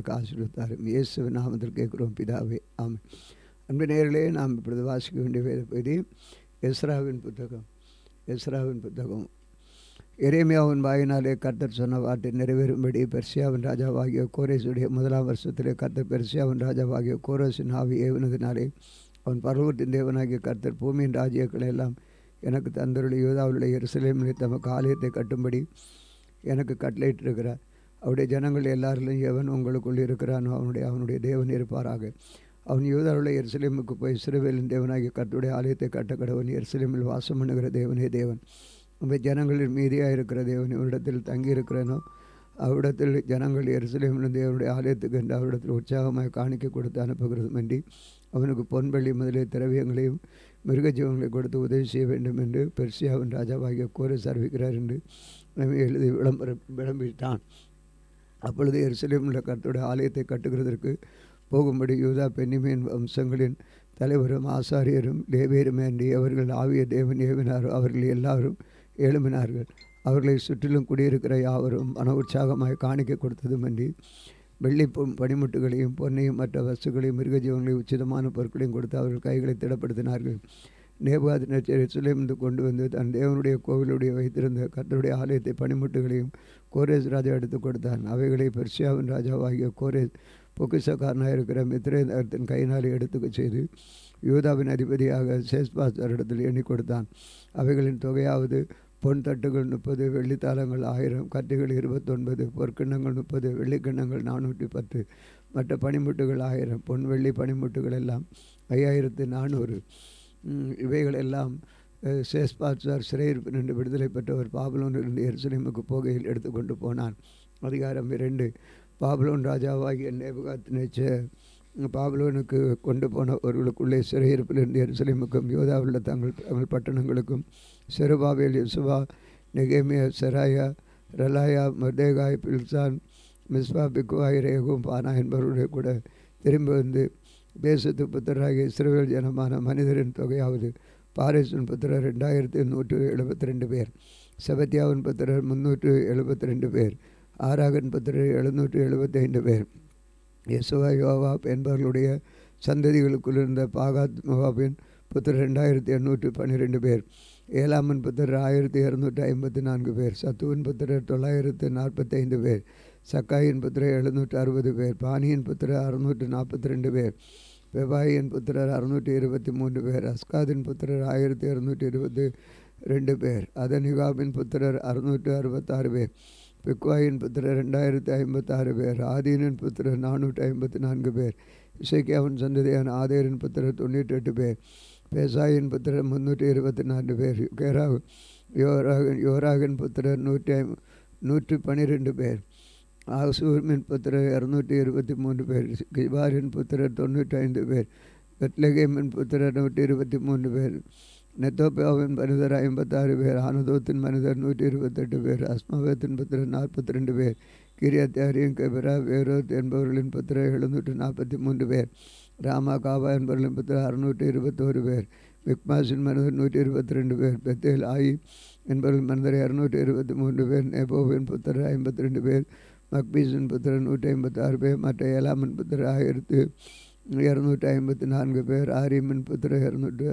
எங்களுக்கு ஆசீர்வத்தாரும் இயேசுவின் நாமத்தில் கேட்குறோம் பிதாவே ஆமென் அன்பு நேர்களே நாம் இப்பொழுது வாசிக்க வேண்டிய வேத பகுதி எஸ்ராவின் புத்தகம் எஸ்ராவின் புத்தகம் எரேமியாவின் வாயினாலே கர்த்தர் சொன்ன வார்த்தை நிறைவேறும்படி பெர்சியாவின் ராஜாவாகிய கோரேசுடைய முதலாம் வருஷத்திலே கர்த்தர் பெர்சியாவின் ராஜாவாகிய கோரேசின் ஆவி ஏவினதினாலே அவன் பருவத்தின் தேவனாகிய கர்த்தர் பூமியின் ராஜ்யங்களை எல்லாம் எனக்கு தந்தருடைய யூதாவுடைய எருசலேமில் தமக்கு ஆலயத்தை கட்டும்படி எனக்கு கட்டளையிட்டிருக்கிறார் அவருடைய ஜனங்கள் எல்லாரிலும் எவன் உங்களுக்குள் இருக்கிறானோ அவனுடைய அவனுடைய தேவன் இருப்பாராக அவன் யூதாவுடைய எருசலேமுக்கு போய் சிறுவேலின் தேவனாகிய கர்த்தருடைய ஆலயத்தை கட்ட கடவன் எருசலேமில் வாசம் பண்ணுகிற தேவனே தேவன் உங்கள் ஜனங்களில் மீதியாக இருக்கிற தேவன் இவரிடத்தில் தங்கியிருக்கிறனோ அவ்விடத்தில் ஜனங்கள் எருசலேமில் தேவனுடைய ஆலயத்துக்கு என்று அவரிடத்தில் உற்சாகமாக காணிக்க கொடுத்து அனுப்புகிறதும் வேண்டி அவனுக்கு பொன்பள்ளி முதலிய திரவியங்களையும் மிருக ஜீவங்களை கொடுத்து உதவி செய்ய வேண்டும் என்று பெர்சியாவின் ராஜாவாகிய கோரஸ் அறிவிக்கிறார் என்று நம்பி எழுதி விளம்பரம் விளம்பிட்டான் அப்பொழுது எருசலேமில் கர்த்தருடைய ஆலயத்தை கட்டுகிறதற்கு போகும்படி யூதா பெண்ணிமேன் வம்சங்களின் தலைவரும் ஆசாரியரும் லேவேரும் என்று அவர்கள் ஆவிய தேவன் ஏவினாரோ அவர்கள் எல்லாரும் எழும்பினார்கள் அவர்களை சுற்றிலும் குடியிருக்கிற யாவரும் மன உற்சாகமாக காணிக்க கொடுத்ததுமன்றி வெள்ளி பொ- பனிமுட்டுகளையும் பொன்னையும் மற்ற வஸ்துகளையும் மிருகஜீவங்களையும் உச்சிதமான பொருட்களையும் கொடுத்து அவர்கள் கைகளை திடப்படுத்தினார்கள் நேபாத் நெச்சரிசிலிருந்து கொண்டு வந்து தன் தேவனுடைய கோவிலுடைய வைத்திருந்த கர்த்தருடைய ஆலயத்தை பனிமுட்டுகளையும் கோரேஸ் ராஜா எடுத்து கொடுத்தான் அவைகளை பெர்சியாவின் ராஜாவாகிய கோரேஸ் பொக்கிசக்காரனாக இருக்கிற மித்ரேந்தத்தின் கையினாலே எடுத்துக்கச் செய்து யூதாவின் அதிபதியாக சேஸ்பாஸ்தரிடத்தில் எண்ணி கொடுத்தான் அவைகளின் தொகையாவது பொன் தட்டுகள் முப்பது வெள்ளித்தாளங்கள் ஆயிரம் கட்டுகள் இருபத்தொன்பது பொற்கிண்ணங்கள் முப்பது வெள்ளிக்கிண்ணங்கள் நானூற்றி பத்து மற்ற பனிமுட்டுகள் ஆயிரம் பொன் வெள்ளி பனிமுட்டுகள் எல்லாம் ஐயாயிரத்து நானூறு ம், இவைகள் எல்லாம் அஹ், சேஸ்பாத்சார் சிறையிருப்பு நின்று விடுதலை பெற்றவர் பாபுலோனிலிருந்து எருசலேமுக்கு போகையில் எடுத்துக்கொண்டு போனான் அதிகாரம் இரண்டு பாபுலோன் ராஜாவாகிய நேபுகாத் நேச்ச பாபுலோனுக்கு கொண்டு போனவர்களுக்குள்ளே சிறையிருப்பிலிருந்து எருசலேமுக்கும் யோதாவில் தங்கள் தங்கள் பட்டணங்களுக்கும் செருபாவேல் யுசுவா நெகேமியா செராயா ரலாயா மர்தேகாய் பில்சான் மிஸ்பா பிக்குவாய் ரேகும் பானா என்பவருடைய கூட திரும்பி வந்து தேசத்து புத்திரராகிய இஸ்ரவேல் ஜனமான மனிதரின் தொகையாவது பாரிசின் புத்திரர் ரெண்டாயிரத்தி நூற்று எழுபத்தி ரெண்டு பேர் செபத்தியாவின் புத்திரர் முந்நூற்று எழுபத்தி ரெண்டு பேர் ஆராகன் புத்திரர் எழுநூற்று எழுபத்தைந்து பேர் யசுவா யோவாப் என்பவர்களுடைய சந்ததிகளுக்குள் இருந்த பாகாத் மோவாபின் புத்திரர் ரெண்டாயிரத்தி எண்ணூற்று பன்னிரெண்டு பேர் ஏலாமன் புத்திரர் ஆயிரத்தி இரநூற்றி ஐம்பத்தி நான்கு பேர் சத்துவின் புத்திரர் தொள்ளாயிரத்து நாற்பத்தைந்து பேர் சக்காயின் புத்திரர் எழுநூற்று அறுபது பேர் பானியின் புத்திரர் அறுநூற்று நாற்பத்தி ரெண்டு பேர் பெபாயின் புத்திரர் அறுநூற்றி இருபத்தி மூன்று பேர் அஸ்காதின் புத்திரர் ஆயிரத்தி இரநூற்றி இருபத்தி ரெண்டு பேர் அதனிகாபின் புத்திரர் அறுநூற்று அறுபத்தாறு பேர் பிக்வாயின் புத்திரர் ரெண்டாயிரத்தி ஐம்பத்தாறு பேர் ஆதீனின் புத்திரர் நானூற்றி ஐம்பத்தி நான்கு பேர் இசைக்கியாவின் சந்ததியான ஆதேரின் புத்திரர் தொண்ணூற்றி எட்டு பேர் பேசாயின் புத்திரர் முந்நூற்றி இருபத்தி நான்கு பேர் கேரா யோராகன் யோராகன் புத்திரர் நூற்றி ஐம் நூற்றி பன்னிரெண்டு பேர் ஆசூர்மின் புத்திரர் இரநூற்றி இருபத்தி மூன்று பேர் கிபாரின் புத்திரர் தொண்ணூற்றி ஐந்து பேர் பெத்லகேமின் புத்திரர் நூற்றி இருபத்தி மூன்று பேர் நெத்தோப்பியாவின் மனிதர் ஐம்பத்தாறு பேர் ஆனதோத்தின் மனிதர் நூற்றி இருபத்தெட்டு பேர் அஸ்மவேத்தின் புத்திரர் நாற்பத்தி ரெண்டு பேர் கிரியாத்தியாரியும் கபிரா வேரோத் என்பவர்களின் புத்திரர் எழுநூற்று நாற்பத்தி மூன்று பேர் ராமா காபா என்பவர்களின் புத்திரர் அறுநூற்றி இருபத்தோரு பேர் மிக்மாஸின் மனிதர் நூற்றி இருபத்தி ரெண்டு பேர் பெத்தேல் ஆயி என்பவர்கள் மனிதர் இரநூற்றி இருபத்தி மூன்று பேர் நெபோவின் புத்திரர் ஐம்பத்தி ரெண்டு பேர் மக்பீஸின் புத்திரர் நூற்றி ஐம்பத்தாறு பேர் மற்ற ஏலாமின் புத்திரர் ஆயிரத்து இரநூற்றி ஐம்பத்தி நான்கு பேர் ஆரியமின் புத்திரர் இரநூற்று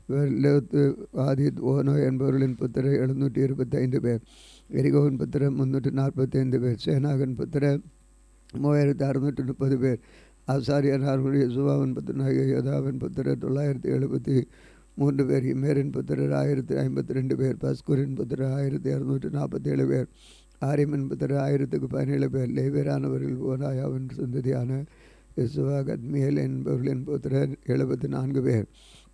லோத்து ஆதித் ஓனோ என்பவர்களின் புத்திரர் எழுநூற்றி இருபத்தைந்து பேர் எரிகோவின் புத்திரர் முந்நூற்றி நாற்பத்தைந்து பேர் சேனாகன் புத்திரர் மூவாயிரத்து அறுநூற்றி முப்பது பேர் ஆசாரியனார்களுடைய சுபாவின் புத்திரனாகிய யோதாவின் புத்திரர் தொள்ளாயிரத்தி எழுபத்தி மூன்று பேர் இமேரின் புத்திரர் ஆயிரத்தி ஐம்பத்தி ரெண்டு பேர் பஸ்கூரின் புத்திரர் ஆயிரத்தி இரநூற்றி நாற்பத்தி ஏழு பேர் ஆரியமின் புத்திரர் ஆயிரத்துக்கு பதினேழு பேர் லேவியரானவர்கள் ஓனாயாவின் சந்ததியான யசுவா கத்மியல் என்பவர்களின் புத்திரர் எழுபத்தி நான்கு பேர்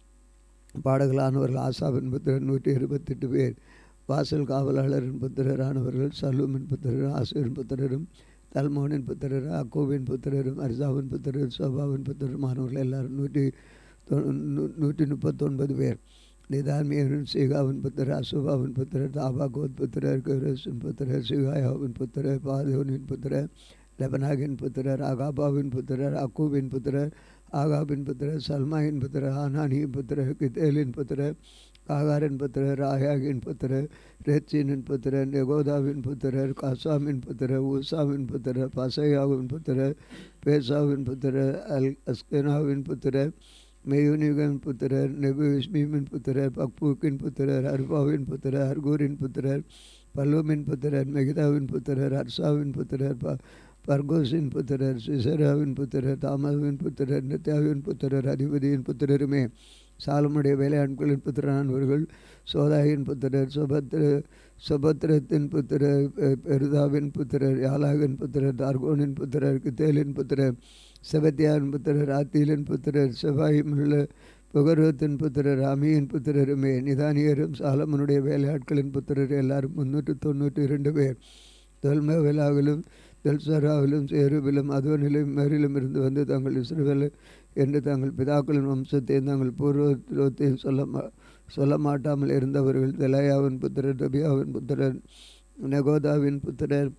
பாடகளானவர்கள் ஆசாவின் புத்திரர் நூற்றி இருபத்தெட்டு பேர் வாசல் காவலாளரின் புத்திரரானவர்கள் சலூமின் புத்திரர் ஆசிரின் புத்திரரும் தல்மோனின் புத்திரர் அக்கோவின் புத்திரரும் அர்சாவின் புத்திரர் சோபாவின் புத்திரருமானவர்கள் எல்லாரும் நூற்றி தொ- நூ- நூற்றி முப்பத்தொன்பது பேர் நிதான்மியரின் சீகாவின் புத்திரர் அசுபாவின் புத்திரர் தாபாகோத் புத்திரர் கௌரஸின் புத்திரர் சிகாயாவின் புத்திரர் பாதோனின் புத்திரர் லெபனாகின் புத்திரர் அகாபாவின் புத்திரர் அக்கூபின் புத்திரர் ஆகாபின் புத்திர சல்மாயின் புத்திர ஆனானியின் புத்திர கித்தேலின் புத்திர காகாரின் புத்திரர் ஆயாகின் புத்திரர் ரேச்சினின் புத்திரர் நெகோதாவின் புத்திரர் காசாமின் புத்திரர் ஊசாவின் புத்திரர் பசையாவின் புத்திரர் பேசாவின் புத்திரர் அல் அஸ்கனாவின் புத்திரர் மெயுனிகன் புத்திரர் நெபுஸ்மீமின் புத்திரர் பக்பூக்கின் புத்திரர் அர்பாவின் புத்திரர் அர்கூரின் புத்திரர் பல்லூமின் புத்திரர் மெகிதாவின் புத்திரர் அர்சாவின் புத்திரர் ப பர்கோஸின் புத்திரர் சிசராவின் புத்திரர் தாமவின் புத்திரர் நித்யாவின் புத்திரர் அதிபதியின் புத்திரருமே சாலமுடைய வேலையாட்களின் புத்திரனானவர்கள் சோதாயின் புத்திரர் சுபத்திர சுபத்திரத்தின் புத்திரர் பெருதாவின் புத்திரர் யாலாகின் புத்திரர் தார்கோனின் புத்திரர் கித்தேலின் புத்திரர் செபத்தியாவின் புத்திரர் ஆத்தீலின் புத்திரர் செவாயுமுள்ள புகருவத்தின் புத்திரர் அமியின் புத்திரருமே நிதானியரும் சாலமனுடைய வேலையாட்களின் புத்திரர் எல்லாரும் முன்னூற்று தொண்ணூற்றி இரண்டு பேர் தொல்மேவிலாவிலும் தெல்சராவிலும் சேருவிலும் அதுவனிலும் மேரிலும் இருந்து வந்து தங்கள் இஸ்ரவேல் என்று தங்கள் பிதாக்களின் வம்சத்தையும் தங்கள் பூர்வத்தையும் சொல்ல மா சொல்ல மாட்டாமல் இருந்தவர்கள் தெலாயாவின் புத்திரர் தபியாவின் புத்திரர் நெகோதாவின் புத்திரர்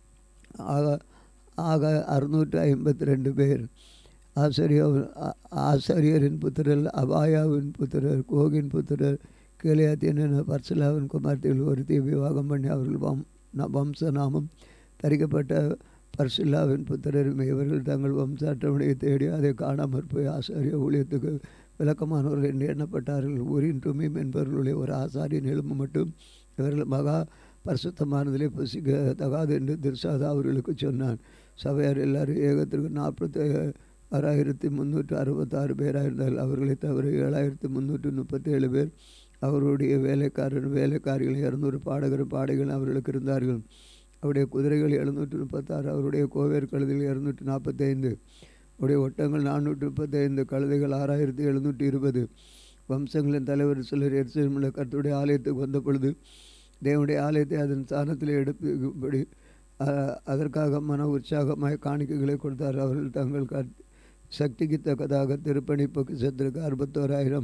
ஆக ஆக அறுநூற்று ஐம்பத்தி ரெண்டு பேர் ஆசிரியா ஆசிரியரின் புத்திரர் அபாயாவின் புத்திரர் கோகின் புத்திரர் கேலியாத்தியன் பர்சலாவின் குமார்த்திகள் ஒருத்தியை விவாகம் பண்ணி அவர்கள் வம் வம்ச நாமம் தரிக்கப்பட்ட பர்சில்லாவின் புத்திரருமே இவர்கள் தங்கள் வம்ச அட்டவணையை தேடி அதை காணாமற் போய் ஆசாரிய ஊழியத்துக்கு விளக்கமானவர்கள் என்று எண்ணப்பட்டார்கள் ஊரின் துமீம் என்பவர்களுடைய ஒரு ஆசாரியின் எலும்பு மட்டும் இவர்கள் மகா பரிசுத்தமானதிலே புசிக்க தகாது என்று திருசாதா அவர்களுக்கு சொன்னான் சபையார் எல்லாரும் ஏகத்திற்கு நாற்பத்தி ஆறாயிரத்தி முந்நூற்றி அறுபத்தாறு பேராக இருந்தார்கள் அவர்களை தவிர ஏழாயிரத்தி முந்நூற்றி முப்பத்தேழு பேர் அவருடைய வேலைக்காரர் வேலைக்காரிகள் இரநூறு பாடகரும் பாடைகளும் அவர்களுக்கு இருந்தார்கள் அவருடைய குதிரைகள் எழுநூற்றி முப்பத்தாறு அவருடைய கோவேர் கழுதைகள் இரநூற்றி நாற்பத்தைந்து அவருடைய ஒட்டங்கள் நானூற்றி முப்பத்தைந்து கழுதைகள் ஆறாயிரத்தி எழுநூற்றி இருபது வம்சங்களின் தலைவர் சிலர் எரிசலமுள்ள கருத்துடைய ஆலயத்துக்கு வந்த பொழுது தேவனுடைய ஆலயத்தை அதன் ஸ்தானத்தில் எடுப்படி அதற்காக மன உற்சாகமாய் காணிக்கைகளை கொடுத்தார் அவர்கள் தங்கள் கற் சக்திக்கு தக்கதாக திருப்பணிப்புக்கு செத்திற்கு அறுபத்தோராயிரம்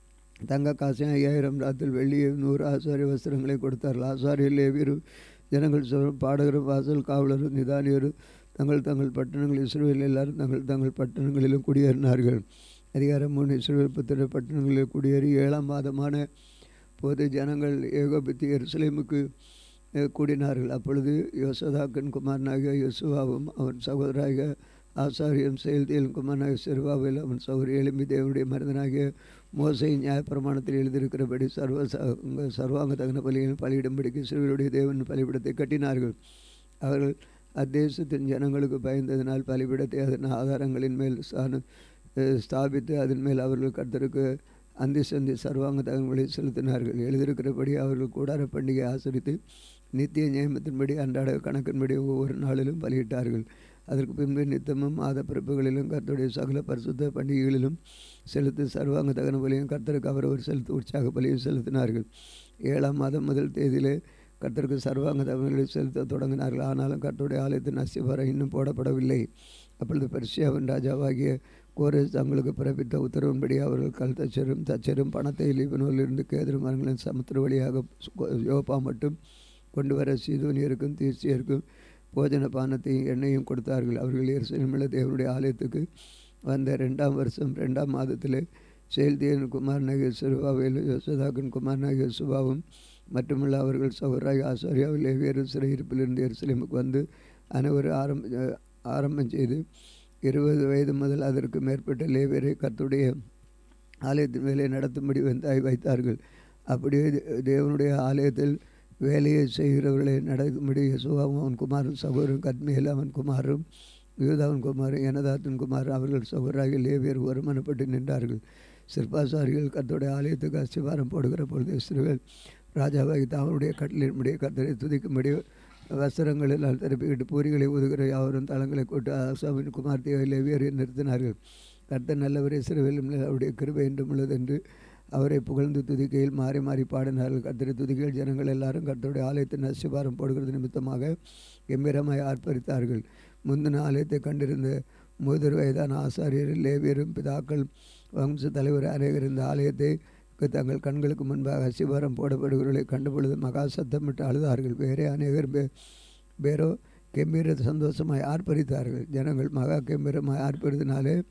தங்க காசையும் ஐயாயிரம் ராத்தில் வெள்ளியை நூறு ஆசாரிய வஸ்திரங்களை கொடுத்தார்கள் ஆசாரியில் லேவியரு ஜனங்கள் சொல்லும் பாடகரும் வாசல் காவலரும் நிதானியரும் தங்கள் தங்கள் பட்டணங்கள் இஸ்ரேல் எல்லாரும் தங்கள் தங்கள் பட்டணங்களிலும் குடியேறினார்கள் அதிகாரம் மூணு இஸ்ரேல் புத்திர பட்டணங்களில் குடியேறி ஏழாம் மாதமான போது ஜனங்கள் ஏகோபித்து எருசலேமுக்கு கூடினார்கள் அப்பொழுது யோசதாக்கன் குமாரனாகிய யோசுவாவும் அவன் சகோதராக ஆசாரியம் செயல்தியல் குமாரனாகிய சிறுவாவில் அவன் சௌரி எலும்பி தேவனுடைய மருந்தனாகிய மோசை நியாயப்பிரமாணத்தில் எழுதியிருக்கிறபடி சர்வ சர்வாங்க தகன பலியில் பலியிடும்படிக்கு சிறுவருடைய தேவன் பலிபிடத்தை கட்டினார்கள் அவர்கள் அத்தேசத்தின் ஜனங்களுக்கு பயந்ததினால் பலிபிடத்தை அதன் ஆதாரங்களின் மேல் ஸ்தான ஸ்தாபித்து அதன் மேல் அவர்கள் கர்த்தருக்கு அந்தி சந்தி சர்வாங்க தகவல்களை செலுத்தினார்கள் எழுதியிருக்கிறபடி அவர்கள் கூடார பண்டிகை ஆசரித்து நித்திய நியமத்தின்படி அன்றாட கணக்கின்படி ஒவ்வொரு நாளிலும் பலியிட்டார்கள் அதற்கு பின்பு நித்தமும் மாத பிறப்புகளிலும் கர்த்தருடைய சகல பரிசுத்த பண்டிகைகளிலும் செலுத்தி சர்வாங்க தகன பலியும் கர்த்தருக்கு அவரவர் செலுத்தி உற்சாக பலியும் செலுத்தினார்கள் ஏழாம் மாதம் முதல் தேதியிலே கர்த்தருக்கு சர்வாங்க தகவல்களை செலுத்த தொடங்கினார்கள் ஆனாலும் கர்த்தருடைய ஆலயத்தின் அஸ்திபாரம் இன்னும் போடப்படவில்லை அப்பொழுது பெர்ஷியாவின் ராஜாவாகிய கோரேஸ் தங்களுக்கு பிறப்பித்த உத்தரவின்படி அவர்கள் கல் தச்சரும் தச்சரும் பணத்தை லீபனோலிருந்து கேதுரு மரங்களின் சமுத்திர வழியாக யோப்பா மட்டும் கொண்டு வர சீதோனியருக்கும் தீர்ச்சியருக்கும் போஜன பானத்தையும் எண்ணெயும் கொடுத்தார்கள் அவர்கள் எருசலேமில் தேவனுடைய ஆலயத்துக்கு வந்த ரெண்டாம் வருஷம் ரெண்டாம் மாதத்தில் செயல்தியன் குமாரநாயக சிறுவாவில் யோசதாக்கன் குமாரநாயக சுபாவும் மட்டுமல்ல அவர்கள் சௌராய் ஆசாரியாவில் வேறு சிறையிருப்பிலிருந்து எருசலேமுக்கு வந்து அனைவரும் ஆரம்ப ஆரம்பம் செய்து இருபது வயது முதல் அதற்கு மேற்பட்ட லேவியரை கத்துடைய ஆலயத்தின் வேலையை நடத்தும்படி வந்து வைத்தார்கள் அப்படியே தேவனுடைய ஆலயத்தில் வேலையை செய்கிறவர்களை நடக்கும்படி யசுவாவும் அவன் குமாரும் சகோதரன் கத்மியில் அவன் குமாரும் யூதாவின் குமாரும் எனதாத்தின் குமாரும் அவர்கள் சகோதராக லேவியர் ஒருமனப்பட்டு நின்றார்கள் சிற்பாசாரிகள் கத்தோடைய ஆலயத்துக்கு அஸ்திவாரம் போடுகிற பொழுது இஸ்ரேல் ராஜாவாகி அவருடைய கட்டளின்படி கத்தரை துதிக்கும்படி வஸ்திரங்களில் திருப்பிக்கிட்டு பூரிகளை ஒதுகிற யாவரும் தளங்களை கொண்டு ஆசாமின் குமார்த்தியை லேவியரை நிறுத்தினார்கள் கர்த்தர் நல்லவர் இஸ்ரவேலும் அவருடைய கிருபை என்றும் உள்ளது என்று அவரை புகழ்ந்து துதிக்கையில் மாறி மாறி பாடினார்கள் கர்த்தரை துதிக்கையில் ஜனங்கள் எல்லாரும் கர்த்தருடைய ஆலயத்தின் அசிபாரம் போடுகிறது நிமித்தமாக கம்பீரமாய் ஆர்ப்பரித்தார்கள் முந்தின ஆலயத்தை கண்டிருந்த மூதர் வயதான ஆசாரியர் லேவியரும் பிதாக்கள் வம்ச தலைவர் அநேகர் இந்த ஆலயத்தை தங்கள் கண்களுக்கு முன்பாக அசிபாரம் போடப்படுகிறவர்களை கண்டுபொழுது மகா சத்தமிட்டு அழுதார்கள் வேறே அநேகர் பே பேரோ கம்பீர சந்தோஷமாய் ஆர்ப்பரித்தார்கள் ஜனங்கள் மகா கம்பீரமாய் ஆர்ப்பரித்தினாலே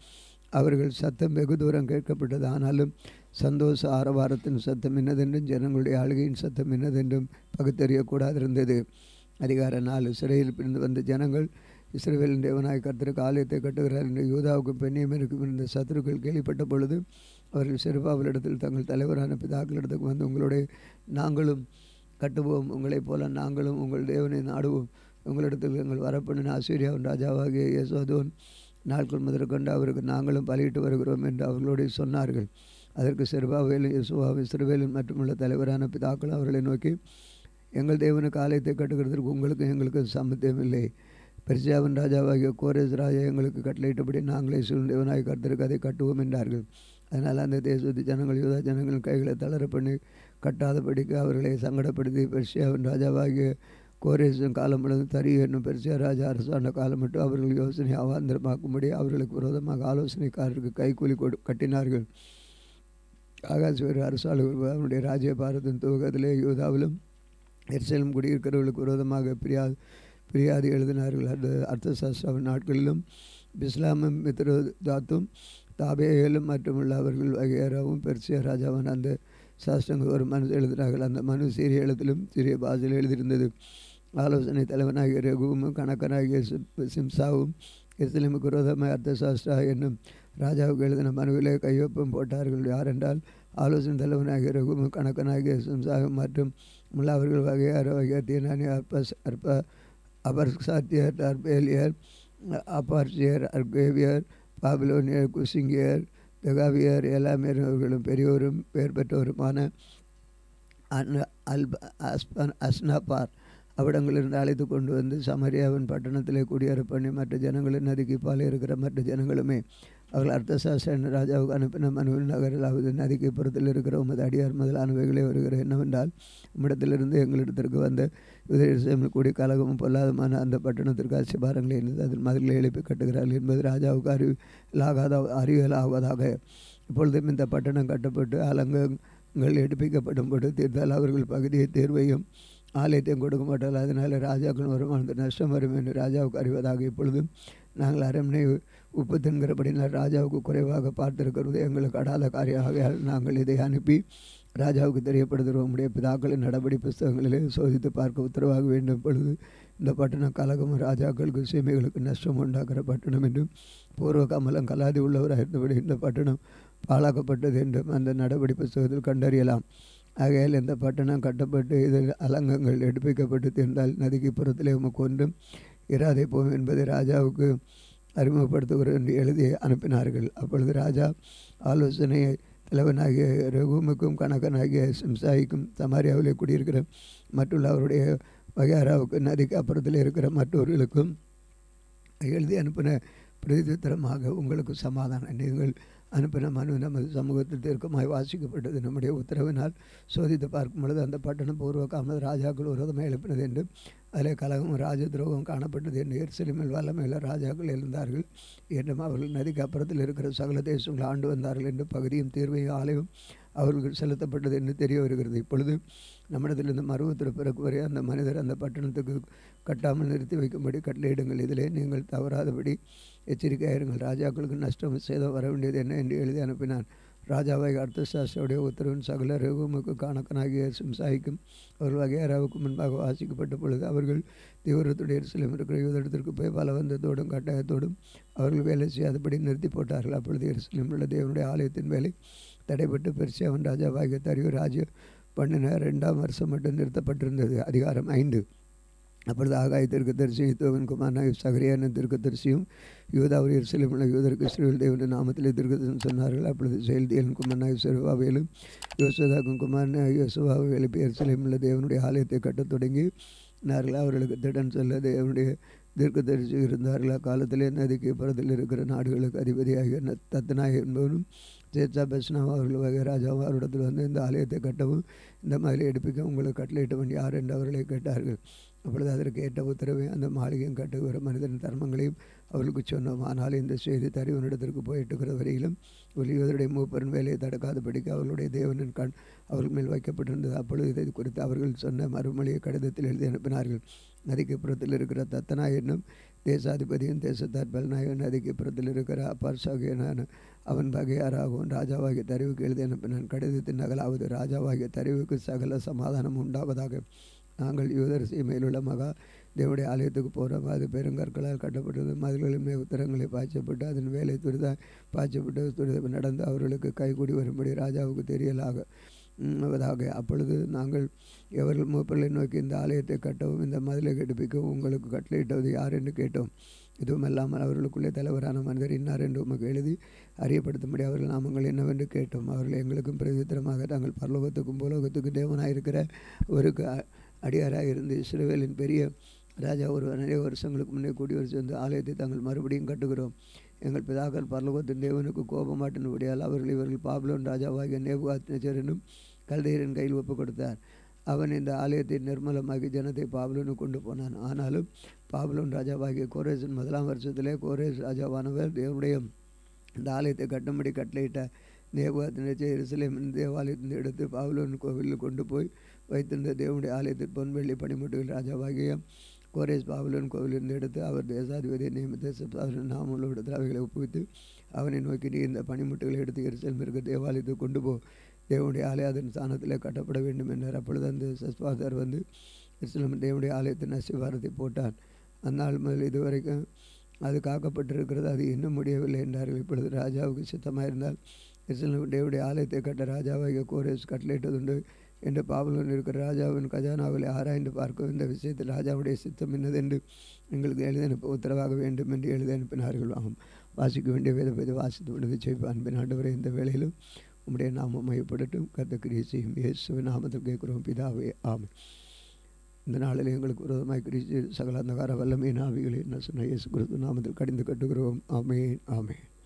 அவர்கள் சத்தம் வெகு தூரம் கேட்கப்பட்டது ஆனாலும் சந்தோஷ ஆரவாரத்தின் சத்தம் என்னதென்றும் ஜனங்களுடைய ஆளுகையின் சத்தம் என்னதென்றும் பகுத்தறியக்கூடாதிருந்தது அதிகார நாலு சிறையில் பிரிந்து வந்த ஜனங்கள் இஸ்ரேலின் தேவனாய் கர்த்தருக்கு ஆலயத்தை கட்டுகிறார் என்று யூதாவுக்கும் பெண்ணியமனுக்கும் இருந்த சத்துருக்கள் கேள்விப்பட்ட பொழுது அவர்கள் சிறுபாவலிடத்தில் தங்கள் தலைவரான பிதாக்களிடத்துக்கு வந்து உங்களுடைய நாங்களும் கட்டுவோம் உங்களைப் போல நாங்களும் உங்கள் தேவனை நாடுவோம் உங்களிடத்தில் எங்கள் வரப்பண்ணின ஆசிரியாவின் ராஜாவாகிய யசோதோன் நாட்கள் முதற்கொண்டு அவருக்கு நாங்களும் பலியிட்டு வருகிறோம் என்று அவர்களோடு சொன்னார்கள் அதற்கு செருபாவேலும் யசுவாவும் இஸ்ரவேலும் மட்டுமுள்ள தலைவரான பிதாக்கள் அவர்களை நோக்கி எங்கள் தேவனுக்கு ஆலயத்தை கட்டுகிறதற்கு உங்களுக்கும் எங்களுக்கும் சம்மத்தியம் இல்லை பெர்சியாவின் ராஜாவாகிய கோரேஸ் ராஜா எங்களுக்கு கட்டளையிட்டபடி நாங்களே தேவனாய் கருத்திற்கு அதை கட்டுவோம் என்றார்கள் அதனால் அந்த தேசத்து ஜனங்கள் யூதா ஜனங்கள் கைகளை தளர பண்ணி கட்டாதபடிக்கு அவர்களை சங்கடப்படுத்தி பெர்சியாவின் ராஜாவாகிய கோரேசும் காலம் முழுது தரி என்னும் பெர்சியா ராஜா அரசாண்ட காலம் மட்டும் அவர்கள் யோசனை அவாந்திரமாக்கும்படி அவர்களுக்கு விரோதமாக ஆலோசனைக்காரருக்கு கைக்கூலி கொடு கட்டினார்கள் ஆகாஸ்வர அரசாளுகள் அவனுடைய ராஜ்ய பாரதத்தின் துவக்கத்திலே யூதாவிலும் எரிசலும் குடியிருக்கிறவர்களுக்கு விரோதமாக பிரியா பிரியாதி எழுதினார்கள் அந்த அர்த்தசாஸ்திராவின் நாட்களிலும் பிஸ்லாமும் மித்ரதாத்தும் தாபேயலும் மட்டுமல்ல அவர்கள் வகையராவும் பெர்சியா ராஜாவான அந்த சாஸ்திரங்கள் ஒரு மனு எழுதினார்கள் அந்த மனு சீரிய எழுத்திலும் சிறிய பாஷையில் எழுதியிருந்தது ஆலோசனை தலைவனாகிய ரகுவும் கணக்கனாகிய சிம்சாவும் இஸ்லிமுக்கு விரோதமாக அர்த்தசாஸ்திரா என்னும் ராஜாவுக்கு எழுதின மனுவிலே கையொப்பம் போட்டார்கள் யார் என்றால் ஆலோசனை தலைவனாகிய ரகுவும் கணக்கனாகிய சிம்சாவும் மற்றும் முல்லா அவர்கள் வகையார் வகையார் தீனானி அற்பஸ் அற்ப அபர்சாத்தியர் அர்பேலியர் அப்பார்சியர் அர்கேவியர் பாபிலோனியர் குசிங்கியர் தெகாவியர் எல்லாமே அவர்களும் பெரியோரும் பெயர் பெற்றோருமான அல் அஸ்பன் அஸ்னாபார் அவ்விடங்களிலிருந்து அழைத்து கொண்டு வந்து சமரியாவின் பட்டணத்திலே குடியேற பண்ணி மற்ற ஜனங்களின் நதிக்கு பால் இருக்கிற மற்ற ஜனங்களுமே அவர்கள் அர்த்தசாஸ்திரன் ராஜாவுக்கு அனுப்பின மனுவில் நகரிலாவது நதிக்கு புறத்தில் இருக்கிற உமது அடியார் முதலானவைகளே வருகிற என்னவென்றால் உம்மிடத்திலிருந்து எங்களிடத்திற்கு வந்த யுதேசமில் கூடி கலகமும் பொல்லாதமான அந்த பட்டணத்திற்கு அசிபாரங்களை இணைந்து அதில் மதில்களை எழுப்பி கட்டுகிறார்கள் என்பது ராஜாவுக்கு அறிவிலாகாத அறிவியலாவதாக இப்பொழுதும் இந்த பட்டணம் கட்டப்பட்டு அலங்கங்கள் எடுப்பிக்கப்படும் போது தீர்த்தால் அவர்கள் பகுதியை தேர்வையும் ஆலயத்தையும் கொடுக்க மாட்டார்கள் அதனால் ராஜாக்கள் வருமானத்து நஷ்டம் வரும் என்று ராஜாவுக்கு அறிவதாக இப்பொழுதும் நாங்கள் அரண்மனை உப்பு தின்கிறபடினால் ராஜாவுக்கு குறைவாக பார்த்திருக்கிறது எங்களுக்கு அடாத காரியமாக நாங்கள் இதை அனுப்பி ராஜாவுக்கு தெரியப்படுத்துகிறோம் உடைய பிதாக்களின் நடபடி புஸ்தகங்களிலே சோதித்து பார்க்க உத்தரவாக வேண்டும் பொழுது இந்த பட்டணம் கலகமும் ராஜாக்களுக்கு சீமைகளுக்கு நஷ்டம் உண்டாக்குற பட்டணம் என்றும் பூர்வ கமலம் கலாதி உள்ளவராக இருந்தபடி இந்த பட்டணம் பாழாக்கப்பட்டது என்றும் அந்த நடவடி புஸ்தகத்தில் கண்டறியலாம் ஆகையால் இந்த பட்டணம் கட்டப்பட்டு இதில் அலங்கங்கள் எடுப்பிக்கப்பட்டு தீர்ந்தால் நதிக்கு புறத்திலே உமக்கு ஒன்றும் இராதே போம் என்பதை ராஜாவுக்கு அறிமுகப்படுத்துகிறோம் என்று எழுதி அனுப்பினார்கள் அப்பொழுது ராஜா ஆலோசனையை தலைவனாகிய ரகுமுக்கும் கணக்கனாகிய சிம்சாய்க்கும் சமாரியாவிலே குடியிருக்கிற மற்றுள்ள அவருடைய வகையாராவுக்கு நதிக்கு அப்புறத்தில் இருக்கிற மற்றவர்களுக்கும் எழுதி அனுப்பின பிரதித்திரமாக உங்களுக்கு சமாதானம் நீங்கள் அனுப்பின மனு நமது சமூகத்தில் தீர்க்கமாய் வாசிக்கப்பட்டது நம்முடைய உத்தரவினால் சோதித்து பார்க்கும் பொழுது அந்த பட்டணம் பூர்வ காமது ராஜாக்கள் விரோதமாக எழுப்பினது என்று அதில் கலகம் ராஜ துரோகம் காணப்பட்டது என்று எரிசலிமில் வல்லமையில் ராஜாக்கள் இருந்தார்கள் என்றும் அவர்கள் நதிக்கு அப்புறத்தில் இருக்கிற சகல தேசங்கள் ஆண்டு வந்தார்கள் என்று பகுதியும் தீர்வையும் ஆலயம் அவர்கள் செலுத்தப்பட்டது என்று தெரிய வருகிறது இப்பொழுது நம்மிடத்திலிருந்து மருவத்தில் பிறகு வரை அந்த மனிதர் அந்த பட்டணத்துக்கு கட்டாமல் நிறுத்தி வைக்கும்படி கட்டளையிடுங்கள் இதிலே நீங்கள் தவறாதபடி எச்சரிக்கையாயிருங்கள் ராஜாக்களுக்கு நஷ்டம் சேதம் வர வேண்டியது என்ன என்று எழுதி அனுப்பினான் ராஜாவை அர்த்தசாஸ்திரோடைய உத்தரவின் சகல ரகுமுக்கு கணக்கனாகிய சிம்சாய்க்கும் அவர்கள் வகையாராவுக்கு முன்பாக வாசிக்கப்பட்ட பொழுது அவர்கள் தீவிரத்துடைய சிலம் இருக்கிற யுதத்திற்கு போய் பலவந்தத்தோடும் கட்டாயத்தோடும் அவர்கள் வேலை செய்யாதபடி நிறுத்தி போட்டார்கள் அப்பொழுது எருசலேம் உள்ள தேவனுடைய ஆலயத்தின் வேலை தடைப்பட்டு பெருசியாவன் ராஜாவாகிய தரியு ராஜ பண்ணின ரெண்டாம் வருஷம் மட்டும் நிறுத்தப்பட்டிருந்தது அதிகாரம் ஐந்து அப்பொழுது ஆகாய திருக்கு தரிசியும் தோவன் குமாரனாய் சகரியான திருக்கு தரிசியும் யூதாவில் எருசலேம் உள்ள யூதருக்கு ஸ்ரீவில் தேவன் நாமத்திலே திருக்கதன் சொன்னார்கள் அப்பொழுது செயல்தியன் குமாரனாய் செருவாவேலும் யோசுதாக்கும் குமாரனாய் யோசுவாவை எழுப்பி எருசலேம் உள்ள தேவனுடைய ஆலயத்தை கட்டத் தொடங்கி நார்கள் அவர்களுக்கு திடன் சொல்ல தேவனுடைய தீர்க்க தரிசி இருந்தார்கள் அக்காலத்திலே நதிக்கு புறத்தில் இருக்கிற நாடுகளுக்கு அதிபதியாகிய தத்தனாய் என்பவனும் சேத்சா பெஸ்னாவும் அவர்கள் வகை ராஜாவும் அவரிடத்தில் வந்து இந்த ஆலயத்தை கட்டவும் இந்த மாதிரி எடுப்பிக்க உங்களுக்கு கட்டளையிட்டவன் யார் என்று அவர்களை கேட்டார்கள் அப்பொழுது அதற்கு ஏற்ற உத்தரவை அந்த மாளிகையும் கட்டுகிற மனிதன் தர்மங்களையும் அவர்களுக்கு சொன்னோம் ஆனால் இந்த செய்தி தறிவனிடத்திற்கு போயிட்டுகிற வரையிலும் ஒலிவதனுடைய மூப்பரின் வேலையை தடுக்காதபடிக்கு அவர்களுடைய தேவனின் கண் அவர்கள் மேல் வைக்கப்பட்டிருந்தது அப்பொழுது இதை குறித்து அவர்கள் சொன்ன மறுமொழியை கடிதத்தில் எழுதி அனுப்பினார்கள் நதிக்கு புறத்தில் இருக்கிற தத்தனாய் என்னும் தேசாதிபதியும் தேசத்தார் பல்நாயகன் நதிக்கு புறத்தில் இருக்கிற அப்பார்சாகியனான அவன் பகையாராகவும் ராஜாவாகிய தறிவுக்கு எழுதி அனுப்பினான் கடிதத்தின் நகலாவது ராஜாவாகிய தறிவுக்கு சகல சமாதானம் உண்டாவதாக நாங்கள் யூதர் சீமையிலுள்ள மகா தேவனுடைய ஆலயத்துக்கு போகிறோம் அது பெருங்கற்களால் கட்டப்பட்டது மதில்களின் மேல் உத்தரங்களை பாய்ச்சப்பட்டு அதன் வேலை துரித பாய்ச்சப்பட்டு துரித நடந்து அவர்களுக்கு கைகூடி வரும்படி ராஜாவுக்கு தெரியலாக வதாக அப்பொழுது நாங்கள் எவர்கள் மூப்பர்களை நோக்கி இந்த ஆலயத்தை கட்டவும் இந்த மதிலை கெடுப்பிக்கவும் உங்களுக்கு கட்டளையிட்டது யார் என்று கேட்டோம் இதுவும் இல்லாமல் அவர்களுக்குள்ளே தலைவரான மனிதர் இன்னார் என்று உமக்கு எழுதி அறியப்படுத்தும்படி அவர்கள் நாமங்கள் என்னவென்று கேட்டோம் அவர்கள் எங்களுக்கும் பிரதித்திரமாக தாங்கள் பரலோகத்துக்கும் பூலோகத்துக்கும் தேவனாயிருக்கிற ஒரு அடியாராக இருந்து இஸ்ரேவேலின் பெரிய ராஜா ஒரு நிறைய வருஷங்களுக்கு முன்னே கூடி வர சேர்ந்து ஆலயத்தை தாங்கள் மறுபடியும் கட்டுகிறோம் எங்கள் பிதாக்கள் பரலோகத்தின் தேவனுக்கு கோபமாட்டினபடியால் அவர்கள் இவர்கள் பாபுலோன் ராஜாவாகிய நேபுகாத்னேச்சர் என்னும் கல்தையரின் கையில் ஒப்பு கொடுத்தார் அவன் இந்த ஆலயத்தை நிர்மலமாக்கி ஜனத்தை பாபுலோனு கொண்டு போனான் ஆனாலும் பாபுலோன் ராஜாவாகிய கோரேசன் முதலாம் வருஷத்திலே கோரேஸ் ராஜாவானவர் தேவனுடைய இந்த ஆலயத்தை கட்டும்படி கட்டளையிட்ட நேபுகாத்னேச்சர் எருசலேம் தேவாலயத்தின் எடுத்து பாபுலோன் கோவிலில் கொண்டு போய் வைத்திருந்த தேவனுடைய ஆலயத்தில் பொன்வெள்ளி பனிமுட்டுகள் ராஜாவாகிய கோரேஸ் பாபுலன் கோவிலிருந்து எடுத்து அவர் தேசாதிபதியை நியமித்த நாமளோட அவைகளை ஒப்புவித்து அவனை நோக்கி நீ இந்த பனிமுட்டுகளை எடுத்து எரிசல் இருக்க தேவாலயத்துக்கு கொண்டு போ தேவனுடைய ஆலயம் அதன் ஸ்தானத்தில் கட்டப்பட வேண்டும் என்றார் அப்பொழுது அந்த சஸ்பாதர் வந்து எருசலம் தேவனுடைய ஆலயத்தின் அசிவாரத்தை போட்டான் அந்நாள் முதல் இதுவரைக்கும் அது காக்கப்பட்டிருக்கிறது அது இன்னும் முடியவில்லை என்றார்கள் இப்பொழுது ராஜாவுக்கு சித்தமாக இருந்தால் எருசலம் தேவனுடைய ஆலயத்தை கட்ட ராஜாவாகிய கோரேஸ் கட்டளையிட்டதுண்டு என்று பாவலன் இருக்கிற ராஜாவின் கஜானாவில் ஆராய்ந்து பார்க்கும் இந்த விஷயத்தில் ராஜாவுடைய சித்தம் என்னதென்று எங்களுக்கு எழுதி அனுப்ப உத்தரவாக வேண்டும் என்று எழுதி அனுப்பினார்கள் ஆகும் வாசிக்க வேண்டிய வேத வேத வாசித்து விடுது செய்வோம் அன்பின் ஆண்டவரை இந்த வேளையிலும் உம்முடைய நாமம் மையப்படட்டும் கத்த கிரியை செய்யும் இயேசுவின் நாமத்தில் கேட்கிறோம் பிதாவே ஆமை இந்த நாளில் எங்களுக்கு விரோதமாய் கிரிச்சு சகல அந்தகார வல்லமையின் ஆவிகளை என்ன சொன்ன இயேசு கிறிஸ்து நாமத்தில் கடிந்து கட்டுகிறோம் ஆமேன் ஆமேன்